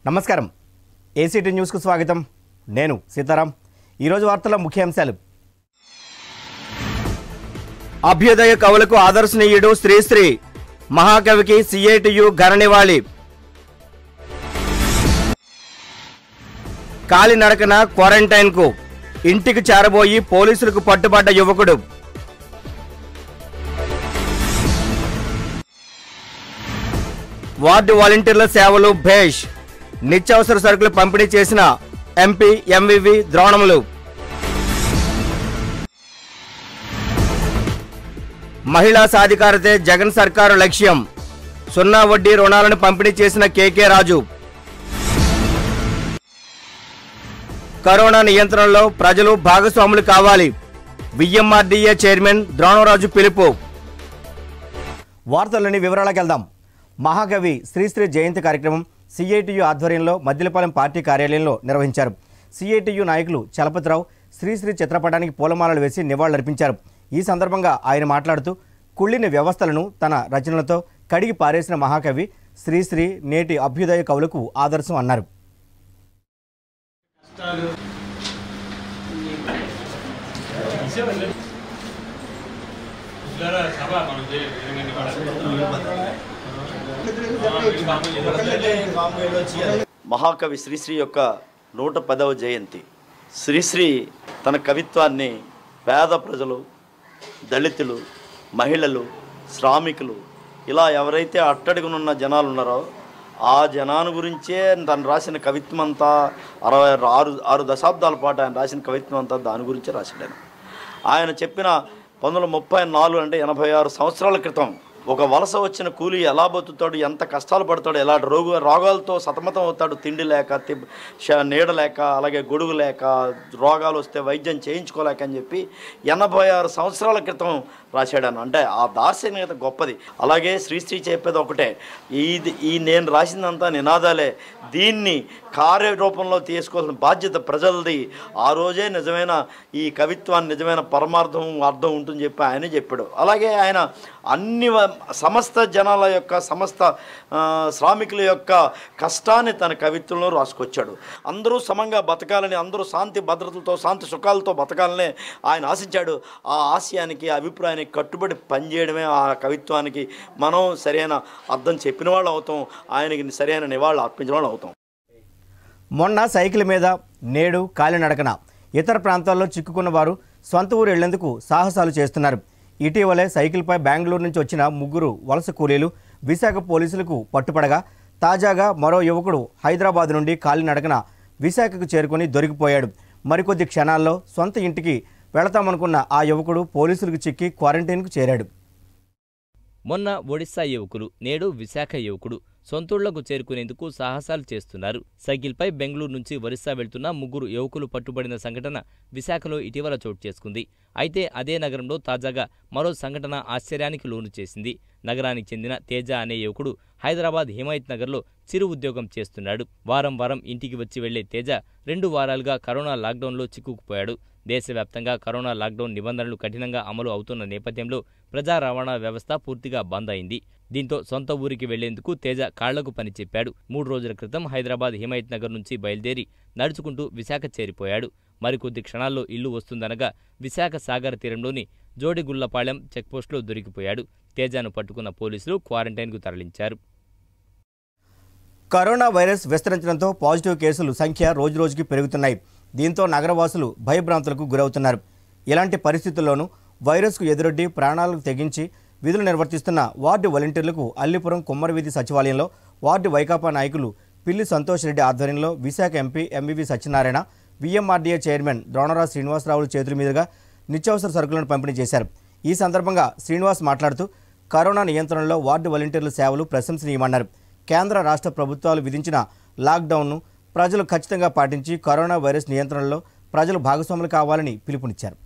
నమస్కారం ఏసీటీ న్యూస్కు స్వాగతం నేను సీతారాం ఈరోజు వార్తల ముఖ్యాంశాలు అభ్యుదయ కవులకు ఆదర్శనీయుడు శ్రీశ్రీ మహాకవికి సిఐటియు ఘననివాళి కాలినడకన క్వారంటైన్కు ఇంటికి చేరబోయి పోలీసులకు పట్టుబడ్డ యువకుడు వార్డు వాలంటీర్ల సేవలు భేష్ నిత్యావసర సరుకులు పంపిణీ చేసిన ఎంపీ ఎంవివి ద్రోణములు మహిళా సాధికారతే జగన్ సర్కారు లక్ష్యం సున్నా వడ్డీ రుణాలను పంపిణీ చేసిన కేకే రాజు కరోనా నియంత్రణలో ప్రజలు భాగస్వాములు కావాలి విఎంఆర్డీఏ చైర్మన్ ద్రోణరాజు పిలుపు వార్తల్లోని వివరాలకు వెళ్దాం మహాకవి శ్రీశ్రీ జయంతి కార్యక్రమం సిఐటియు ఆధ్వర్యంలో మద్దిలపాలెం పార్టీ కార్యాలయంలో నిర్వహించారు సిఐటియు నాయకులు చలపతిరావు శ్రీశ్రీ చిత్రపటానికి పూలమాలలు వేసి నివాళులర్పించారు ఈ సందర్భంగా ఆయన మాట్లాడుతూ కుళ్ళిన వ్యవస్థలను తన రచనలతో కడిగి పారేసిన మహాకవి శ్రీశ్రీ నేటి అభ్యుదయ కవులకు ఆదర్శం అన్నారు కష్టాలు ఇద్దరు సభ మనం చేయాలి ఎనిమిది మహాకవి శ్రీశ్రీ యొక్క నూట పదవ జయంతి శ్రీశ్రీ తన కవిత్వాన్ని పేద ప్రజలు దళితులు మహిళలు శ్రామికులు ఇలా ఎవరైతే అట్టడుగునున్న జనాలు ఉన్నారో ఆ జనాన్ని గురించే తను రాసిన కవిత్వం అంతా అరవై ఆరు ఆరు దశాబ్దాల పాటు ఆయన రాసిన కవిత్వం అంతా దాని గురించే రాశాడు ఆయన ఆయన చెప్పిన పంతొమ్మిది వందల ముప్పై నాలుగు అంటే ఎనభై ఆరు సంవత్సరాల క్రితం ఒక వలస వచ్చిన కూలి ఎలా బతుకుతాడు ఎంత కష్టాలు పడతాడు ఎలాంటి రోగు రోగాలతో సతమతం అవుతాడు తిండి లేక తి- ష- నీడ లేక అలాగే గొడుగు లేక రోగాలు వస్తే వైద్యం చేయించుకోలేక అని చెప్పి ఎనభై ఆరు సంవత్సరాల క్రితం రాశాడాను అంటే ఆ దార్శనికత గొప్పది అలాగే శ్రీశ్రీ చెప్పేది ఒకటే ఇది ఈ నేను రాసిందంతా నినాదాలే దీన్ని కార్యరూపంలో తీసుకోవాల్సిన బాధ్యత ప్రజలది ఆ రోజే నిజమైన ఈ కవిత్వాన్ని నిజమైన పరమార్థం అర్థం ఉంటుందని చెప్పి ఆయనే చెప్పాడు అలాగే ఆయన అన్ని వ- సమస్త జనాల యొక్క సమస్త ఆ, శ్రామికుల యొక్క కష్టాన్ని తన కవిత్వంలో రాసుకొచ్చాడు అందరూ సమంగా బతకాలని అందరూ శాంతి భద్రతలతో శాంతి సుఖాలతో బతకాలని ఆయన ఆశించాడు ఆ ఆశయానికి అభిప్రాయానికి కట్టుబడి పనిచేయడమే ఆ కవిత్వానికి మనం సరైన అర్థం చెప్పిన వాళ్ళు అవుతాం ఆయనకి సరైన నివాళులు అర్పించిన వాళ్ళు అవుతాం మొన్న సైకిల్ మీద నేడు కాలినడకన ఇతర ప్రాంతాల్లో చిక్కుకున్న వారు సొంత ఊరు వెళ్లేందుకు సాహసాలు చేస్తున్నారు ఇటీవలే సైకిల్పై బెంగళూరు నుంచి వచ్చిన ముగ్గురు వలస కూలీలు విశాఖ పోలీసులకు పట్టుపడగా తాజాగా మరో యువకుడు హైదరాబాద్ నుండి కాలినడకన విశాఖకు చేరుకొని దొరికిపోయాడు మరికొద్ది క్షణాల్లో సొంత ఇంటికి వెళతామనుకున్న ఆ యువకుడు పోలీసులకు చిక్కి క్వారంటైన్కు చేరాడు మొన్న ఒడిశా యువకులు నేడు విశాఖ యువకుడు సొంతూళ్లకు చేరుకునేందుకు సాహసాలు చేస్తున్నారు సైకిల్పై బెంగళూరు నుంచి ఒరిస్సా వెళ్తున్న ముగ్గురు యువకులు పట్టుబడిన సంఘటన విశాఖలో ఇటీవల చోటు చేసుకుంది అయితే అదే నగరంలో తాజాగా మరో సంఘటన ఆశ్చర్యానికి లోను చేసింది నగరానికి చెందిన తేజ అనే యువకుడు హైదరాబాద్ హిమాయత్ నగర్లో చిరు ఉద్యోగం చేస్తున్నాడు వారం వారం ఇంటికి వచ్చి వెళ్లే తేజ రెండు వారాలుగా కరోనా లాక్డౌన్లో చిక్కుకుపోయాడు దేశవ్యాప్తంగా కరోనా లాక్డౌన్ నిబంధనలు కఠినంగా అమలు అవుతున్న నేపథ్యంలో ప్రజా రవాణా వ్యవస్థ పూర్తిగా బంద్ అయింది దీంతో సొంత ఊరికి వెళ్లేందుకు తేజ కాళ్లకు పని చెప్పాడు మూడు రోజుల క్రితం హైదరాబాద్ హిమాయత్ నగర్ నుంచి బయలుదేరి నడుచుకుంటూ విశాఖ చేరిపోయాడు మరికొద్ది క్షణాల్లో ఇల్లు వస్తుందనగా విశాఖ సాగర్ తీరంలోని జోడిగుళ్లపాళెం చెక్పోస్టులో దొరికిపోయాడు తేజాను పట్టుకున్న పోలీసులు క్వారంటైన్కు తరలించారు కరోనా వైరస్ విస్తరించడంతో పాజిటివ్ కేసులు సంఖ్య రోజురోజుకి పెరుగుతున్నాయి దీంతో నగరవాసులు భయభ్రాంతులకు గురవుతున్నారు ఇలాంటి పరిస్థితుల్లోనూ వైరస్కు ఎదురొడ్డి ప్రాణాలకు తెగించి విధులు నిర్వర్తిస్తున్న వార్డు వాలంటీర్లకు అల్లిపురం కుమ్మరవీధి సచివాలయంలో వార్డు వైకాపా నాయకులు పిల్లి సంతోష్ రెడ్డి ఆధ్వర్యంలో Visakha MP MVV Satyanarayana VMRDA chairman Dronaraju శ్రీనివాసరావుల చేతుల మీదుగా నిత్యావసర సరుకులను పంపిణీ చేశారు ఈ సందర్భంగా శ్రీనివాస్ మాట్లాడుతూ కరోనా నియంత్రణలో వార్డు వాలంటీర్ల సేవలు ప్రశంసనీయమన్నారు కేంద్ర రాష్ట్ర ప్రభుత్వాలు విధించిన లాక్డౌన్ను ప్రజలు ఖచ్చితంగా పాటించి కరోనా వైరస్ నియంత్రణలో ప్రజలు భాగస్వాములు కావాలని పిలుపునిచ్చారు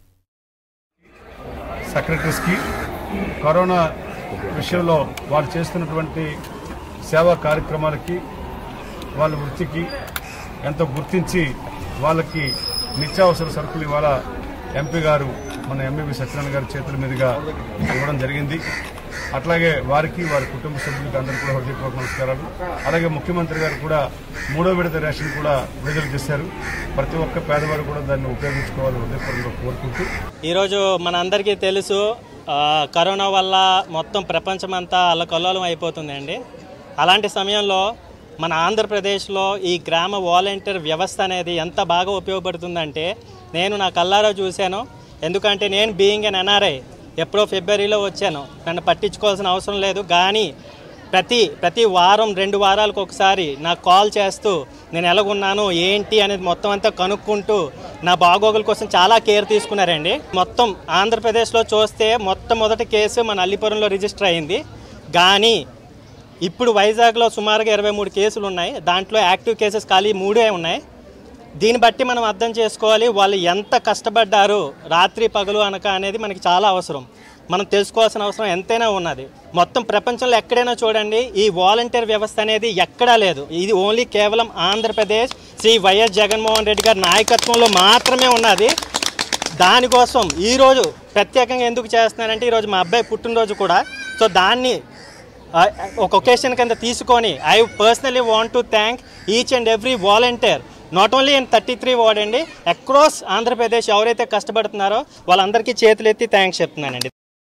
సెక్రటరీస్కి కరోనా విషయంలో వాళ్ళు చేస్తున్నటువంటి సేవా కార్యక్రమాలకి వాళ్ళ వృత్తికి ఎంతో గుర్తించి వాళ్ళకి నిత్యావసర సరుకులు ఇవాళ ఎంపీ గారు మన ఎంబీబీ సత్యనారాయణ గారి చేతుల మీదుగా ఇవ్వడం జరిగింది అట్లాగే వారికి వారి కుటుంబ సభ్యులకి అందరికీ కూడా హృదయపూర్వక నమస్కారాలు అలాగే ముఖ్యమంత్రి గారు కూడా మూడో విడత రేషన్ కూడా విడుదల చేశారు ప్రతి ఒక్క పేదవారు కూడా దాన్ని ఉపయోగించుకోవాలని హృదయపూర్వకంగా కోరుకుంటూ ఈరోజు మన అందరికీ తెలుసు ఆ, కరోనా వల్ల మొత్తం ప్రపంచమంతా అల్లకల్లోలం అయిపోతుందండి అలాంటి సమయంలో మన ఆంధ్రప్రదేశ్లో ఈ గ్రామ వాలంటీర్ వ్యవస్థ అనేది ఎంత బాగా ఉపయోగపడుతుందంటే నేను నా కల్లారా చూశాను ఎందుకంటే నేను బీయింగ్ ఎన్ ఎన్ఆర్ఐ ఎప్పుడో ఫిబ్రవరిలో వచ్చాను నన్ను పట్టించుకోవాల్సిన అవసరం లేదు కానీ ప్రతి ప్రతి వారం రెండు వారాలకు ఒకసారి నాకు కాల్ చేస్తూ నేను ఎలాగున్నాను ఏంటి అనేది మొత్తం అంతా కనుక్కుంటూ నా బాగోగుల కోసం చాలా కేర్ తీసుకున్నారండి మొత్తం ఆంధ్రప్రదేశ్లో చూస్తే మొత్తం మొదటి కేసు మన అల్లిపురంలో రిజిస్టర్ అయింది కానీ ఇప్పుడు వైజాగ్లో సుమారుగా ఇరవై మూడు కేసులు ఉన్నాయి దాంట్లో యాక్టివ్ కేసెస్ ఖాళీ మూడే ఉన్నాయి దీన్ని బట్టి మనం అర్థం చేసుకోవాలి వాళ్ళు ఎంత కష్టపడ్డారు రాత్రి పగలు అనక అనేది మనకి చాలా అవసరం మనం తెలుసుకోవాల్సిన అవసరం ఎంతైనా ఉన్నది మొత్తం ప్రపంచంలో ఎక్కడైనా చూడండి ఈ వాలంటీర్ వ్యవస్థ అనేది ఎక్కడా లేదు ఇది ఓన్లీ కేవలం ఆంధ్రప్రదేశ్ శ్రీ వైఎస్ జగన్మోహన్ రెడ్డి గారి నాయకత్వంలో మాత్రమే ఉన్నది దానికోసం ఈరోజు ప్రత్యేకంగా ఎందుకు చేస్తున్నానంటే ఈరోజు మా అబ్బాయి పుట్టినరోజు కూడా సో దాన్ని ఆ, ఒక ఒకేషన్ కింద తీసుకొని I personally want to thank each and every volunteer not only in thirty three ward అండి అక్రాస్ ఆంధ్రప్రదేశ్ ఎవరైతే కష్టపడుతున్నారో వాళ్ళందరికీ చేతులెత్తి థ్యాంక్స్ చెప్తున్నానండి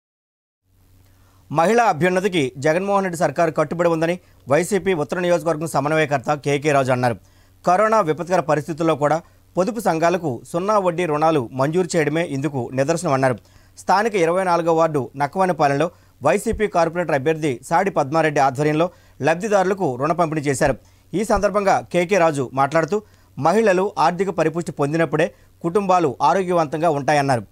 మహిళా అభ్యున్నతికి జగన్మోహన్ రెడ్డి సర్కారు కట్టుబడి ఉందని వైసీపీ ఉత్తర నియోజకవర్గం సమన్వయకర్త కేకే రాజు అన్నారు కరోనా విపత్కర పరిస్థితుల్లో కూడా పొదుపు సంఘాలకు సున్నా వడ్డీ రుణాలు మంజూరు చేయడమే ఇందుకు నిదర్శనం అన్నారు స్థానిక ఇరవై నాలుగో వార్డు నక్కవానిపాలెంలో వైసీపీ కార్పొరేటర్ అభ్యర్థి సాడి పద్మారెడ్డి ఆధ్వర్యంలో లబ్ధిదారులకు రుణ పంపిణీ చేశారు ఈ సందర్భంగా కేకే రాజు మాట్లాడుతూ మహిళలు ఆర్థిక పరిపుష్టి పొందినప్పుడే కుటుంబాలు ఆరోగ్యవంతంగా ఉంటాయన్నారు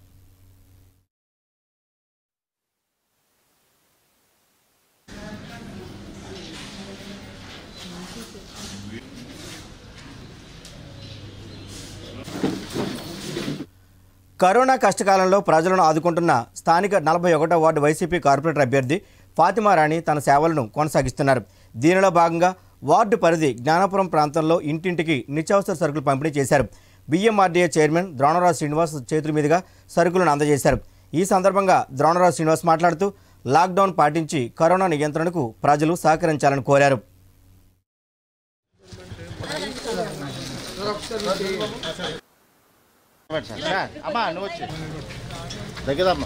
కరోనా కష్టకాలంలో ప్రజలను ఆదుకుంటున్న స్థానిక నలభై ఒకటో వార్డు వైసీపీ కార్పొరేటర్ అభ్యర్థి ఫాతిమా రాణి తన సేవలను కొనసాగిస్తున్నారు దీనిలో భాగంగా వార్డు పరిధి జ్ఞానాపురం ప్రాంతంలో ఇంటింటికి నిత్యావసర సరుకులు పంపిణీ చేశారు బిఎంఆర్డీఏ చైర్మన్ ద్రోణరాజు శ్రీనివాస్ చేతుల మీదుగా సరుకులను అందజేశారు ఈ సందర్భంగా ద్రోణరాజు శ్రీనివాస్ మాట్లాడుతూ లాక్డౌన్ పాటించి కరోనా నియంత్రణకు ప్రజలు సహకరించాలని కోరారు అమ్మా నువ్వు వచ్చి దగ్గరమ్మా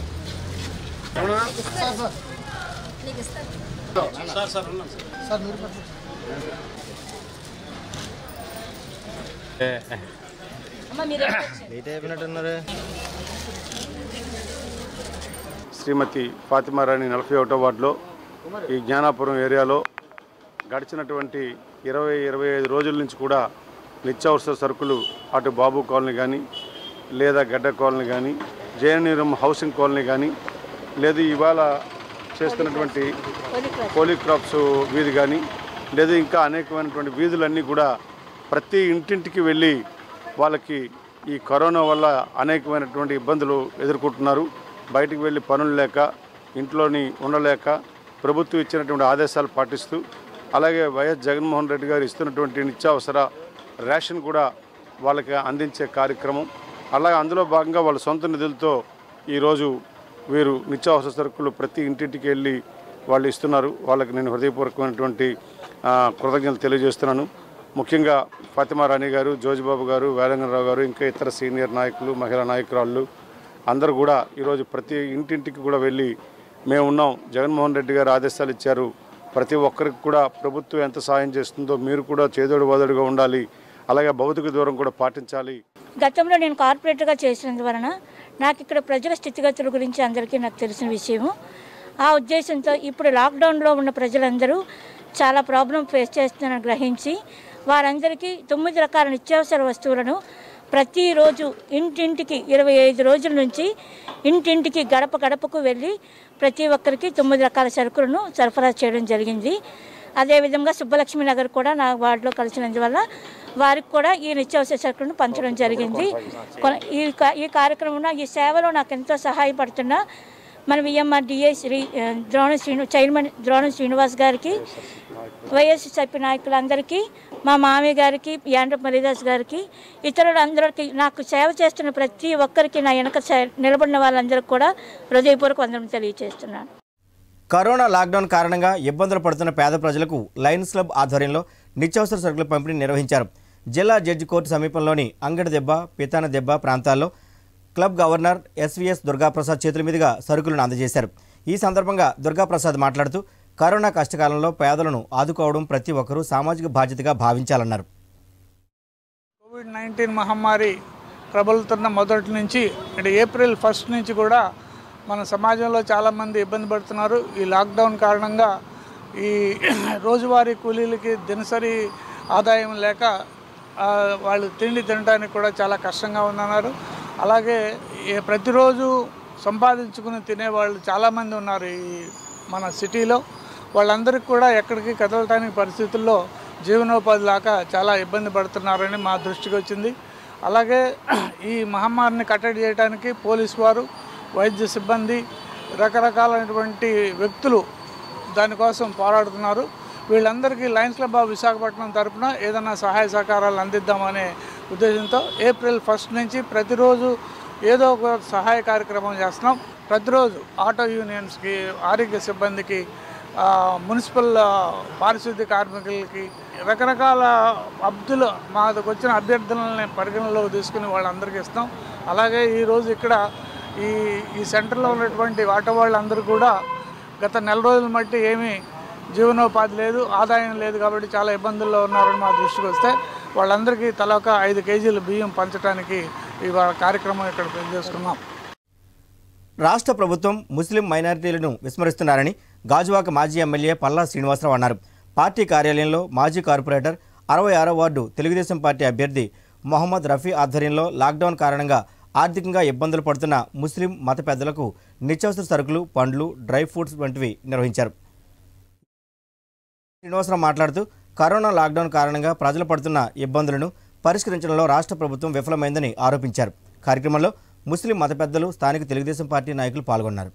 శ్రీమతి ఫాతిమారాణి నలభై ఒకటో వార్డులో ఈ జ్ఞానాపురం ఏరియాలో గడిచినటువంటి ఇరవై ఇరవై ఐదు రోజుల నుంచి కూడా నిత్యావసర సరుకులు అటు బాబు కాలనీ కానీ లేదా గడ్డ కాలనీ కానీ జయనీరం హౌసింగ్ కాలనీ కానీ లేదు ఇవాళ చేస్తున్నటువంటి పోలీక్రాప్స్ వీధి కానీ లేదా ఇంకా అనేకమైనటువంటి వీధులన్నీ కూడా ప్రతి ఇంటింటికి వెళ్ళి వాళ్ళకి ఈ కరోనా వల్ల అనేకమైనటువంటి ఇబ్బందులు ఎదుర్కొంటున్నారు బయటికి వెళ్ళి పనులు లేక ఇంట్లోని ఉండలేక ప్రభుత్వం ఇచ్చినటువంటి ఆదేశాలు పాటిస్తూ అలాగే వైఎస్ జగన్మోహన్ రెడ్డి గారు ఇస్తున్నటువంటి నిత్యావసర రేషన్ కూడా వాళ్ళకి అందించే కార్యక్రమం అలాగే అందులో భాగంగా వాళ్ళ సొంత నిధులతో ఈరోజు వీరు నిత్యావసర సరుకులు ప్రతి ఇంటింటికి వెళ్ళి వాళ్ళు ఇస్తున్నారు వాళ్ళకి నేను హృదయపూర్వకమైనటువంటి ఆ, కృతజ్ఞతలు తెలియజేస్తున్నాను ముఖ్యంగా ఫాతిమా రాణి గారు జోజిబాబు గారు వేలంగరావు గారు ఇంకా ఇతర సీనియర్ నాయకులు మహిళా నాయకురాళ్ళు అందరూ కూడా ఈరోజు ప్రతి ఇంటింటికి కూడా వెళ్ళి మేము ఉన్నాం జగన్మోహన్ రెడ్డి గారు ఆదేశాలు ఇచ్చారు ప్రతి ఒక్కరికి కూడా ప్రభుత్వం ఎంత సాయం చేస్తుందో మీరు కూడా చేదోడు వాదోడుగా ఉండాలి అలాగే భౌతిక దూరం కూడా పాటించాలి గతంలో నేను కార్పొరేటర్గా చేసినందువలన నాకు ఇక్కడ ప్రజల స్థితిగతుల గురించి అందరికీ నాకు తెలిసిన విషయము ఆ ఉద్దేశంతో ఇప్పుడు లాక్డౌన్లో ఉన్న ప్రజలందరూ చాలా ప్రాబ్లం ఫేస్ చేస్తున్నారని గ్రహించి వారందరికీ తొమ్మిది రకాల నిత్యావసర వస్తువులను ప్రతిరోజు ఇంటింటికి ఇరవై ఐదు రోజుల నుంచి ఇంటింటికి గడప గడపకు వెళ్ళి ప్రతి ఒక్కరికి తొమ్మిది రకాల సరుకులను సరఫరా చేయడం జరిగింది అదేవిధంగా సుబ్బలక్ష్మి నగర్ కూడా నా వార్డులో కలిసినందువల్ల వారికి కూడా ఈ నిత్యావసర సరుకులను పంచడం జరిగింది కొన- ఈ కా- ఈ కార్యక్రమంలో ఈ సేవలో నాకు ఎంతో సహాయపడుతున్న మన విఎంఆర్డిఏ శ్రీ ఆ, ద్రోణ శ్రీను చైర్మన్ ద్రోణ శ్రీనివాస్ గారికి వైఎస్ఎస్ఐపి నాయకులందరికీ మా మామయ్య గారికి యాండ్ర మరిదాస్ గారికి ఇతరులందరికీ నాకు సేవ చేస్తున్న ప్రతి ఒక్కరికి నా వెనక సే- నిలబడిన వాళ్ళందరికీ కూడా హృదయపూర్వక వందనం తెలియజేస్తున్నాను కరోనా లాక్డౌన్ కారణంగా ఇబ్బందులు పడుతున్న పేద ప్రజలకు లయన్స్ క్లబ్ ఆధ్వర్యంలో నిత్యావసర సరుకుల పంపిణీ నిర్వహించారు జిల్లా జడ్జి కోర్టు సమీపంలోని అంగడి దెబ్బ పితాన దెబ్బ ప్రాంతాల్లో క్లబ్ గవర్నర్ ఎస్వీఎస్ దుర్గాప్రసాద్ చేతుల మీదుగా సరుకులను అందజేశారు ఈ సందర్భంగా దుర్గాప్రసాద్ మాట్లాడుతూ కరోనా కష్టకాలంలో పేదలను ఆదుకోవడం ప్రతి ఒక్కరూ సామాజిక బాధ్యతగా భావించాలన్నారు కోవిడ్ నైన్టీన్ మహమ్మారి ప్రబలుతున్న మొదటి నుంచి అంటే ఏప్రిల్ ఫస్ట్ నుంచి కూడా మన సమాజంలో చాలామంది ఇబ్బంది పడుతున్నారు ఈ లాక్డౌన్ కారణంగా ఈ రోజువారీ కూలీలకి దినసరి ఆదాయం లేక ఆ, వాళ్ళు తిండి తినడానికి కూడా చాలా కష్టంగా ఉందన్నారు అలాగే ఈ ప్రతిరోజు సంపాదించుకుని తినేవాళ్ళు చాలామంది ఉన్నారు ఈ మన సిటీలో వాళ్ళందరికీ కూడా ఎక్కడికి కదలటానికి పరిస్థితుల్లో జీవనోపాధి లేక చాలా ఇబ్బంది పడుతున్నారని మా దృష్టికి వచ్చింది అలాగే ఈ మహమ్మారిని కట్టడి చేయడానికి పోలీసు వారు వైద్య సిబ్బంది రకరకాలైనటువంటి వ్యక్తులు దానికోసం పోరాడుతున్నారు వీళ్ళందరికీ లయన్స్ క్లబ్ ఆఫ్ విశాఖపట్నం తరపున ఏదైనా సహాయ సహకారాలు అందిద్దామనే ఉద్దేశంతో ఏప్రిల్ ఫస్ట్ నుంచి ప్రతిరోజు ఏదో ఒక సహాయ కార్యక్రమం చేస్తున్నాం ప్రతిరోజు ఆటో యూనియన్స్కి ఆరోగ్య సిబ్బందికి ఆ, మున్సిపల్ ఆ, పారిశుద్ధ్య కార్మికులకి రకరకాల అభ్యులు మాకు వచ్చిన అభ్యర్థులని పరిగణలోకి తీసుకుని వాళ్ళందరికీ ఇస్తాం అలాగే ఈరోజు ఇక్కడ ఈ ఈ సెంటర్లో ఉన్నటువంటి ఆటో వాళ్ళందరూ కూడా గత నెల రోజుల మట్టి ఏమీ జీవనోపాధి లేదు ఆదాయం లేదు కాబట్టి చాలా ఇబ్బందుల్లో ఉన్నారని మా దృష్టికి వస్తే వాళ్ళందరికీ తల ఒక ఐదు కేజీలు బియ్యం పంచడానికి ఇవాళ కార్యక్రమం ఇక్కడ చేసుకున్నాం రాష్ట్ర ప్రభుత్వం ముస్లిం మైనారిటీలను విస్మరిస్తున్నారని గాజువాక మాజీ ఎమ్మెల్యే పల్లా శ్రీనివాసరావు అన్నారు పార్టీ కార్యాలయంలో మాజీ కార్పొరేటర్ అరవై ఆరో వార్డు తెలుగుదేశం పార్టీ అభ్యర్థి మొహమ్మద్ రఫీ ఆధ్వర్యంలో లాక్డౌన్ కారణంగా ఆర్థికంగా ఇబ్బందులు పడుతున్న ముస్లిం మత పెద్దలకు నిత్యావసర సరుకులు పండ్లు డ్రై ఫ్రూట్స్ వంటివి నిర్వహించారు శ్రీనివాసరావు మాట్లాడుతూ కరోనా లాక్డౌన్ కారణంగా ప్రజలు పడుతున్న ఇబ్బందులను పరిష్కరించడంలో రాష్ట్ర ప్రభుత్వం విఫలమైందని ఆరోపించారు కార్యక్రమంలో ముస్లిం మత పెద్దలు స్థానిక తెలుగుదేశం పార్టీ నాయకులు పాల్గొన్నారు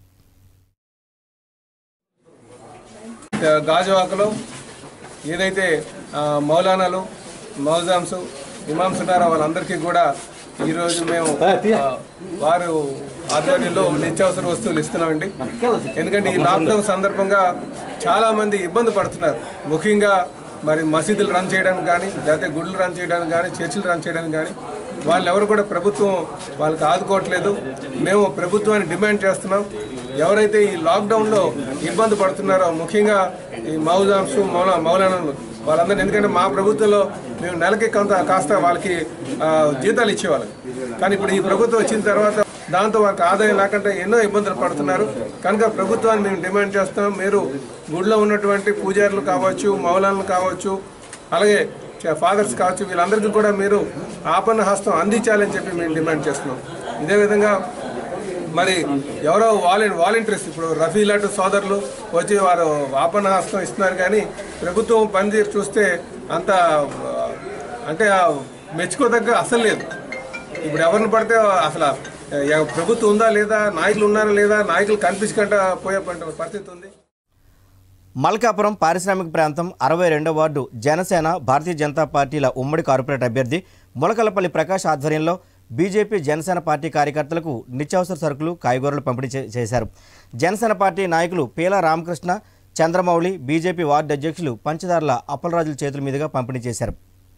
గాజువాకలో ఏదైతే ఆ, మౌలానాలు మౌజామ్స్ ఇమామ్స్ ఉన్నారో వాళ్ళందరికీ కూడా ఈరోజు మేము ఆ, వారు ఆధ్వర్యంలో నిత్యావసర వస్తువులు ఇస్తున్నామండి ఎందుకంటే ఈ లాక్డౌన్ సందర్భంగా చాలా మంది ఇబ్బంది పడుతున్నారు ముఖ్యంగా మరి మసీదులు రన్ చేయడానికి కానీ లేకపోతే గుళ్ళు రన్ చేయడానికి కానీ చర్చిలు రన్ చేయడానికి కానీ వాళ్ళు ఎవరు కూడా ప్రభుత్వం వాళ్ళకి ఆదుకోవట్లేదు మేము ప్రభుత్వాన్ని డిమాండ్ చేస్తున్నాం ఎవరైతే ఈ లాక్డౌన్లో ఇబ్బంది పడుతున్నారో ముఖ్యంగా ఈ మౌజామ్స్ మౌలా మౌలానాలు వాళ్ళందరూ ఎందుకంటే మా ప్రభుత్వంలో మేము నెలకి కొంత కాస్త వాళ్ళకి ఆ, జీతాలు ఇచ్చేవాళ్ళం కానీ ఇప్పుడు ఈ ప్రభుత్వం వచ్చిన తర్వాత దాంతో వాళ్ళకి ఆదాయం లేకుండా ఎన్నో ఇబ్బందులు పడుతున్నారు కనుక ప్రభుత్వాన్ని మేము డిమాండ్ చేస్తున్నాం మీరు గుడిలో ఉన్నటువంటి పూజారులు కావచ్చు మౌలాలను కావచ్చు అలాగే చ- ఫాదర్స్ కావచ్చు వీళ్ళందరికీ కూడా మీరు ఆపన్న హస్తం అందించాలని చెప్పి మేము డిమాండ్ చేస్తున్నాం ఇదే విధంగా మరి ఎవరో వాలంటీ వాలంటీర్స్ ఇప్పుడు రఫీ లాంటి సోదరులు వచ్చి వారు ఆపన్న హస్తం ఇస్తున్నారు కానీ ప్రభుత్వం పనితీరు చూస్తే అంత ఆ, అంటే ఆ మెచ్చుకోదగ్గ అసలు లేదు ఇప్పుడు ఎవరిని పడితే అసలు ఆ, ప్రభుత్వం ఉందా లేదా నాయకులు ఉన్నారా లేదా నాయకులు కనిపించకుండా పోయే పరిస్థితి ఉంది మల్కాపురం పారిశ్రామిక ప్రాంతం అరవై రెండో వార్డు జనసేన భారతీయ జనతా పార్టీల ఉమ్మడి కార్పొరేట్ అభ్యర్థి ములకలపల్లి ప్రకాష్ ఆధ్వర్యంలో బీజేపీ జనసేన పార్టీ కార్యకర్తలకు నిత్యావసర సరుకులు కాయగూరలు పంపిణీ చే- చేశారు జనసేన పార్టీ నాయకులు పీల రామకృష్ణ చంద్రమౌళి బీజేపీ వార్డు అధ్యక్షులు పంచదార్ల అప్పలరాజుల చేతుల మీదుగా పంపిణీ చేశారు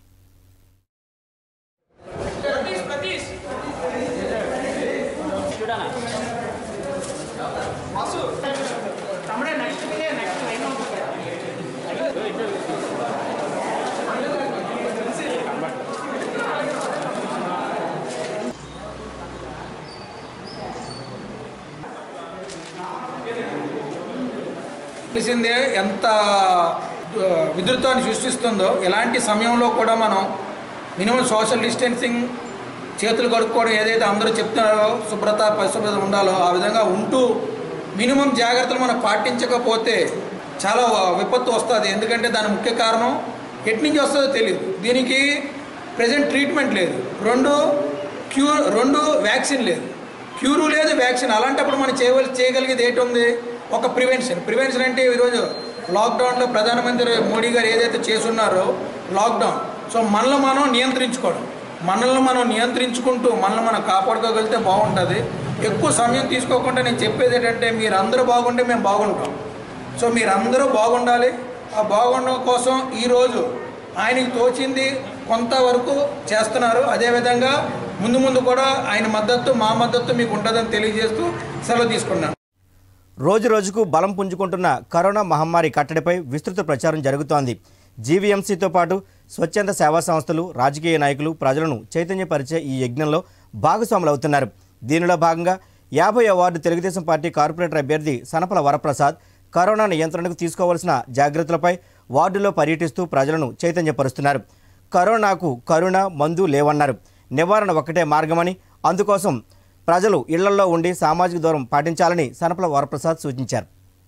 తెలిసిందే ఎంత ఆ, విద్యుత్వాన్ని సృష్టిస్తుందో ఇలాంటి సమయంలో కూడా మనం మినిమం సోషల్ డిస్టెన్సింగ్ చేతులు కడుక్కోవడం ఏదైతే అందరూ చెప్తున్నారో శుభ్రత పరిశుభ్రత ఉండాలో ఆ విధంగా ఉంటూ మినిమం జాగ్రత్తలు మనం పాటించకపోతే చాలా విపత్తు వస్తుంది ఎందుకంటే దాని ముఖ్య కారణం ఎటు నుంచి వస్తుందో తెలియదు దీనికి ప్రజెంట్ ట్రీట్మెంట్ లేదు రెండు క్యూర్ రెండు వ్యాక్సిన్ లేదు క్యూరు లేదు వ్యాక్సిన్ అలాంటప్పుడు మనం చేయవలసి చేయగలిగేది ఏంటి ఉంది ఒక ప్రివెన్షన్ ప్రివెన్షన్ అంటే ఈరోజు లాక్డౌన్లో ప్రధానమంత్రి మోడీ గారు ఏదైతే చేసున్నారో లాక్డౌన్ సో మనల్ని మనం నియంత్రించుకోవడం మనల్ని మనం నియంత్రించుకుంటూ మనల్ని మనం కాపాడుకోగలిగితే బాగుంటుంది ఎక్కువ సమయం తీసుకోకుండా నేను చెప్పేది ఏంటంటే మీరు అందరూ బాగుంటే మేము బాగుంటాం సో మీరందరూ బాగుండాలి ఆ బాగుండడం కోసం ఈరోజు ఆయనకి తోచింది కొంతవరకు చేస్తున్నారు అదేవిధంగా ముందు ముందు కూడా ఆయన మద్దతు మా మద్దతు మీకు ఉంటుందని తెలియజేస్తూ సెలవు తీసుకున్నాను రోజు రోజుకు బలం పుంజుకుంటున్న కరోనా మహమ్మారి కట్టడిపై విస్తృత ప్రచారం జరుగుతోంది జీవీఎంసీతో పాటు స్వచ్ఛంద సేవా సంస్థలు రాజకీయ నాయకులు ప్రజలను చైతన్యపరిచే ఈ యజ్ఞంలో భాగస్వాములవుతున్నారు దీనిలో భాగంగా యాభై వార్డు తెలుగుదేశం పార్టీ కార్పొరేటర్ అభ్యర్థి సనపల వరప్రసాద్ కరోనా నియంత్రణకు తీసుకోవాల్సిన జాగ్రత్తలపై వార్డులో పర్యటిస్తూ ప్రజలను చైతన్యపరుస్తున్నారు కరోనాకు కరుణ మందు లేవన్నారు నివారణ ఒక్కటే మార్గమని అందుకోసం ప్రజలు ఇళ్లలో ఉండి సామాజిక దూరం పాటించాలని సనపల వరప్రసాద్ సూచించారు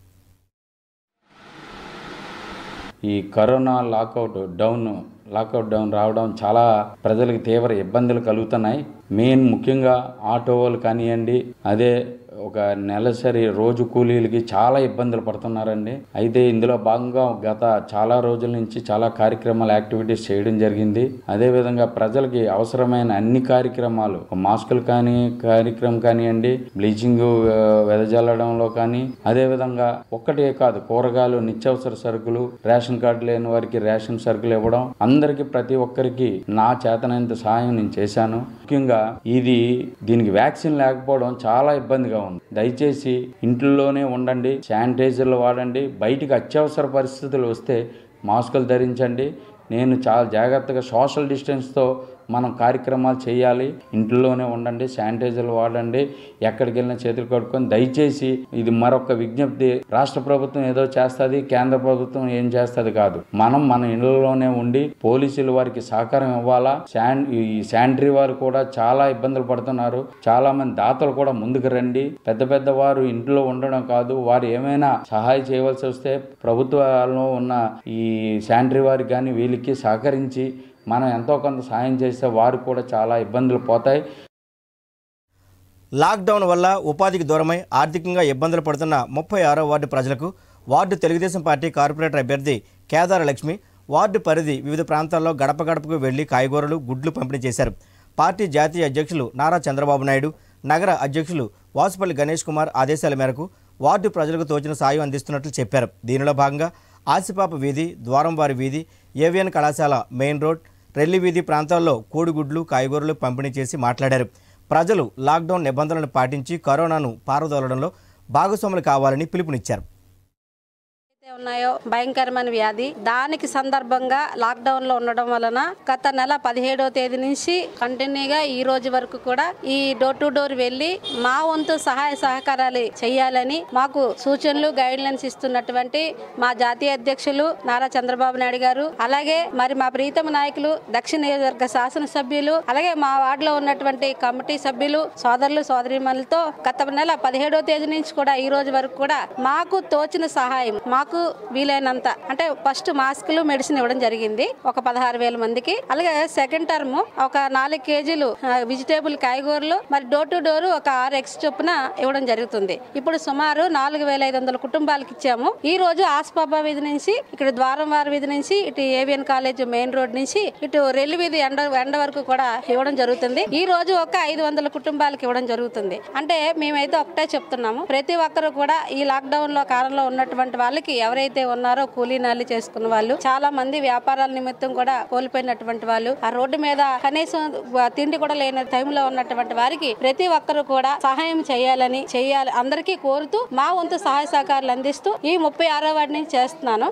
ఈ corona lockout down lockout down రావడం చాలా ప్రజలకు తీవ్ర ఇబ్బందులు కలుగుతున్నాయి మెయిన్ ముఖ్యంగా ఆటో వాళ్ళు కానివ్వండి అదే ఒక నెలసరి రోజు కూలీలకి చాలా ఇబ్బందులు పడుతున్నారండి అయితే ఇందులో భాగంగా గత చాలా రోజుల నుంచి చాలా కార్యక్రమాలు యాక్టివిటీస్ చేయడం జరిగింది అదేవిధంగా ప్రజలకి అవసరమైన అన్ని కార్యక్రమాలు మాస్కులు కానీ కార్యక్రమం కానివ్వండి బ్లీచింగ్ ఆ, వెదజల్లడంలో కానీ అదేవిధంగా ఒక్కటే కాదు కూరగాయలు నిత్యావసర సరుకులు రేషన్ కార్డు లేని వారికి రేషన్ సరుకులు ఇవ్వడం అందరికీ ప్రతి ఒక్కరికి నా చేతనంత సహాయం నేను చేశాను ముఖ్యంగా ఇది దీనికి వ్యాక్సిన్ లేకపోవడం చాలా ఇబ్బందిగా ఉంది దయచేసి ఇంట్లోనే ఉండండి శానిటైజర్లు వాడండి బయటికి అత్యవసర పరిస్థితులు వస్తే మాస్కులు ధరించండి నేను చాలా జాగ్రత్తగా సోషల్ డిస్టెన్స్తో మనం కార్యక్రమాలు చేయాలి ఇంట్లోనే ఉండండి శానిటైజర్లు వాడండి ఎక్కడికి వెళ్ళినా చేతులు కడుక్కొని దయచేసి ఇది మరొక విజ్ఞప్తి రాష్ట్ర ప్రభుత్వం ఏదో చేస్తుంది కేంద్ర ప్రభుత్వం ఏం చేస్తుంది కాదు మనం మన ఇళ్లలోనే ఉండి పోలీసులు వారికి సహకారం ఇవ్వాలా శాన్ ఈ శానిటరీ వారు కూడా చాలా ఇబ్బందులు పడుతున్నారు చాలా మంది దాతలు కూడా ముందుకు రండి పెద్ద పెద్ద వారు ఇంట్లో ఉండడం కాదు వారు ఏమైనా సహాయం చేయవలసి వస్తే ప్రభుత్వాల్లో ఉన్న ఈ శానిటరీ వారికి కానీ వీళ్ళకి సహకరించి మనం ఎంతో కొంత సాయం చేస్తే వారు కూడా చాలా ఇబ్బందులు పోతాయి లాక్డౌన్ వల్ల ఉపాధికి దూరమై ఆర్థికంగా ఇబ్బందులు పడుతున్న ముప్పై ఆరో వార్డు ప్రజలకు వార్డు తెలుగుదేశం పార్టీ కార్పొరేటర్ అభ్యర్థి కేదార లక్ష్మి వార్డు పరిధి వివిధ ప్రాంతాల్లో గడప గడపకు వెళ్లి కాయగూరలు గుడ్లు పంపిణీ చేశారు పార్టీ జాతీయ అధ్యక్షులు నారా చంద్రబాబు నాయుడు నగర అధ్యక్షులు వాసుపల్లి గణేష్ కుమార్ ఆదేశాల మేరకు వార్డు ప్రజలకు తోచిన సాయం అందిస్తున్నట్లు చెప్పారు దీనిలో భాగంగా ఆసిపాప వీధి ద్వారంవారి వీధి ఏవిఎన్ కళాశాల మెయిన్ రోడ్ రెల్లి వీధి ప్రాంతాల్లో కోడిగుడ్లు కాయగూరలు పంపిణీ చేసి మాట్లాడారు ప్రజలు లాక్డౌన్ నిబంధనలను పాటించి కరోనాను పారదోలడంలో భాగస్వాములు కావాలని పిలుపునిచ్చారు ఏవైతే ఉన్నాయో భయంకరమైన వ్యాధి దానికి సందర్భంగా లాక్డౌన్ లో ఉండడం వలన గత నెల పదిహేడవ తేదీ నుంచి కంటిన్యూగా ఈ రోజు వరకు కూడా ఈ డోర్ టు డోర్ వెళ్లి మా వంతు సహాయ సహకారాలు చేయాలని మాకు సూచనలు గైడ్ లైన్స్ ఇస్తున్నటువంటి మా జాతీయ అధ్యక్షులు నారా చంద్రబాబు నాయుడు గారు అలాగే మరి మా ప్రీతమ నాయకులు దక్షిణ నియోజకవర్గ శాసనసభ్యులు అలాగే మా వార్డులో ఉన్నటువంటి కమిటీ సభ్యులు సోదరులు సోదరిమణులతో గత నెల పదిహేడవ తేదీ నుంచి కూడా ఈ రోజు వరకు కూడా మాకు తోచిన సహాయం మాకు వీలైనంత అంటే ఫస్ట్ మాస్కులు మెడిసిన్ ఇవ్వడం జరిగింది ఒక పదహారు వేల మందికి అలాగే సెకండ్ టర్మ్ ఒక నాలుగు కేజీలు వెజిటేబుల్ కాయగూరలు మరి డోర్ టు డోర్ ఒక ఆరు ఎక్స్ చొప్పున ఇవ్వడం జరుగుతుంది ఇప్పుడు సుమారు నాలుగు వేల ఐదు వందల కుటుంబాలకు ఇచ్చాము ఈ రోజు ఆస్పాబా వీధి నుంచి ఇక్కడ ద్వారం వారి వీధి నుంచి ఇటు ఏవిఎన్ కాలేజ్ మెయిన్ రోడ్ నుంచి ఇటు రెల్లి వీధి ఎండ ఎండ వరకు కూడా ఇవ్వడం జరుగుతుంది ఈ రోజు ఒక ఐదు వందల కుటుంబాలకు ఇవ్వడం జరుగుతుంది అంటే మేమైతే ఒకటే చెప్తున్నాము ప్రతి ఒక్కరు కూడా ఈ లాక్డౌన్ లో కాలంలో ఉన్నటువంటి వాళ్ళకి ఎవరైతే ఉన్నారో కూలీ నాలి చేసుకున్న వాళ్ళు చాలా మంది వ్యాపారాల నిమిత్తం కూడా కోల్పోయినటువంటి వాళ్ళు ఆ రోడ్డు మీద కనీసం తిండి కూడా లేని టైంలో ఉన్నటువంటి వారికి ప్రతి ఒక్కరు కూడా సహాయం చేయాలని చేయాలి అందరికీ కోరుతూ మా వంతు సహాయ సహకారాలు అందిస్తూ ఈ ముప్పై ఆరో వాటిని చేస్తున్నాను